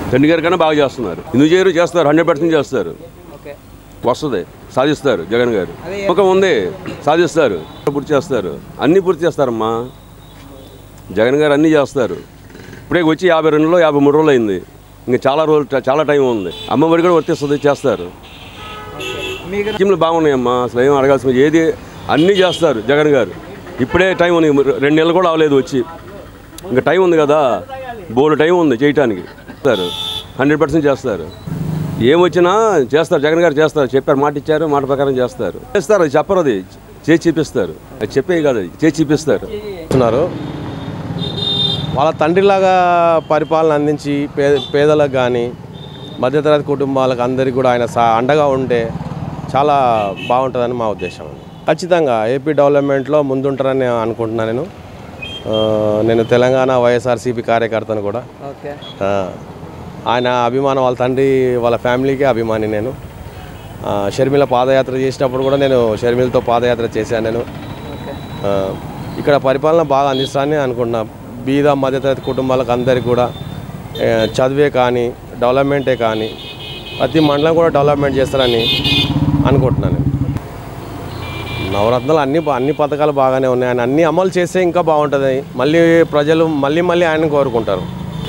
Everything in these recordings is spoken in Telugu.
చండీగఢ్ కన్నా బాగా చేస్తున్నారు ఎందుకు చేయరు చేస్తారు హండ్రెడ్ పర్సెంట్ చేస్తారు ఓకే వస్తుంది సాధిస్తారు జగన్ గారు అదే ఒక ఉంది సాధిస్తారు పూర్తి చేస్తారు అన్నీ పూర్తి చేస్తారమ్మా జగన్ గారు అన్నీ చేస్తారు ఇప్పుడే వచ్చి యాభై రెండులో యాభై మూడు రోజులు అయింది ఇంకా చాలా రోజులు చాలా టైం ఉంది అమ్మఒడి కూడా వర్తిస్తుంది చేస్తారు మీకు స్కీమ్లు బాగున్నాయమ్మా అసలు ఏం అడగాల్సిన ఏది అన్నీ చేస్తారు జగన్ గారు ఇప్పుడే టైం ఉంది రెండు నెలలు కూడా అవ్వలేదు వచ్చి ఇంకా టైం ఉంది కదా బోర్డు టైం ఉంది చేయటానికి చేస్తారు హండ్రెడ్ పర్సెంట్ చేస్తారు ఏం వచ్చినా చేస్తారు జగన్ గారు చేస్తారు చెప్పారు మాట ఇచ్చారు మాట ప్రకారం చేస్తారు చేస్తారు అది చెప్పరు అది చేసి చూపిస్తారు అది చెప్పే కాదు అది చేసి చూపిస్తారు చేస్తున్నారు వాళ్ళ తండ్రిలాగా పరిపాలన అందించి పే పేదలకు కానీ మధ్యతరగతి కుటుంబాలకు అందరికీ కూడా ఆయన సా అండగా ఉంటే చాలా బాగుంటుందని మా ఉద్దేశం ఖచ్చితంగా ఏపీ డెవలప్మెంట్లో ముందుంటారని అనుకుంటున్నాను నేను ఆ, నేను తెలంగాణ వైఎస్ఆర్సీపీ కార్యకర్తను కూడా ఓకే ఆ, ఆయన అభిమానం వాళ్ళ తండ్రి వాళ్ళ ఫ్యామిలీకే అభిమాని నేను ఆ, షర్మిల పాదయాత్ర చేసినప్పుడు కూడా నేను షర్మిలతో పాదయాత్ర చేశాను నేను ఓకే ఆ, ఇక్కడ పరిపాలన బాగా అందిస్తానని అనుకుంటున్నా బీద మధ్యతరగతి కుటుంబాలకు అందరికీ కూడా ఆ, చదివే కానీ డెవలప్మెంటే కానీ ప్రతి మండలం కూడా డెవలప్మెంట్ చేస్తారని అనుకుంటున్నాను నేను. నవరత్నాలు అన్ని బా- అన్ని పథకాలు బాగానే ఉన్నాయి ఆయన అన్ని అమలు చేస్తే ఇంకా బాగుంటుంది మళ్ళీ ప్రజలు మళ్ళీ మళ్ళీ ఆయన కోరుకుంటారు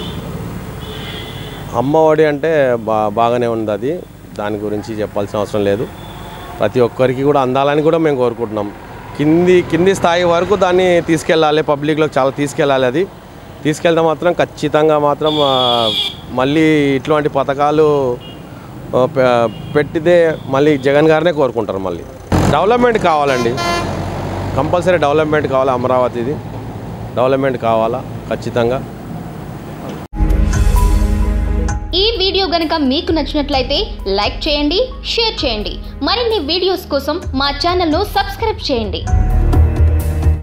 అమ్మ ఒడి అంటే బా బాగానే ఉంది అది దాని గురించి చెప్పాల్సిన అవసరం లేదు ప్రతి ఒక్కరికి కూడా అందాలని కూడా మేము కోరుకుంటున్నాం కింది కింది స్థాయి వరకు దాన్ని తీసుకెళ్ళాలి పబ్లిక్లోకి చాలా తీసుకెళ్ళాలి అది తీసుకెళ్తే మాత్రం ఖచ్చితంగా మాత్రం ఆ, మళ్ళీ ఇట్లాంటి పథకాలు ఆ, పె- పెట్టితే మళ్ళీ జగన్ గారినే కోరుకుంటారు మళ్ళీ డెవలప్మెంట్ కావాలండి కంపల్సరీ డెవలప్మెంట్ కావాలి అమరావతిది డెవలప్మెంట్ కావాలా ఖచ్చితంగా ఈ వీడియో గనుక మీకు నచ్చినట్లయితే లైక్ చేయండి షేర్ చేయండి మరిన్ని వీడియోస్ కోసం మా ఛానల్ను సబ్స్క్రైబ్ చేయండి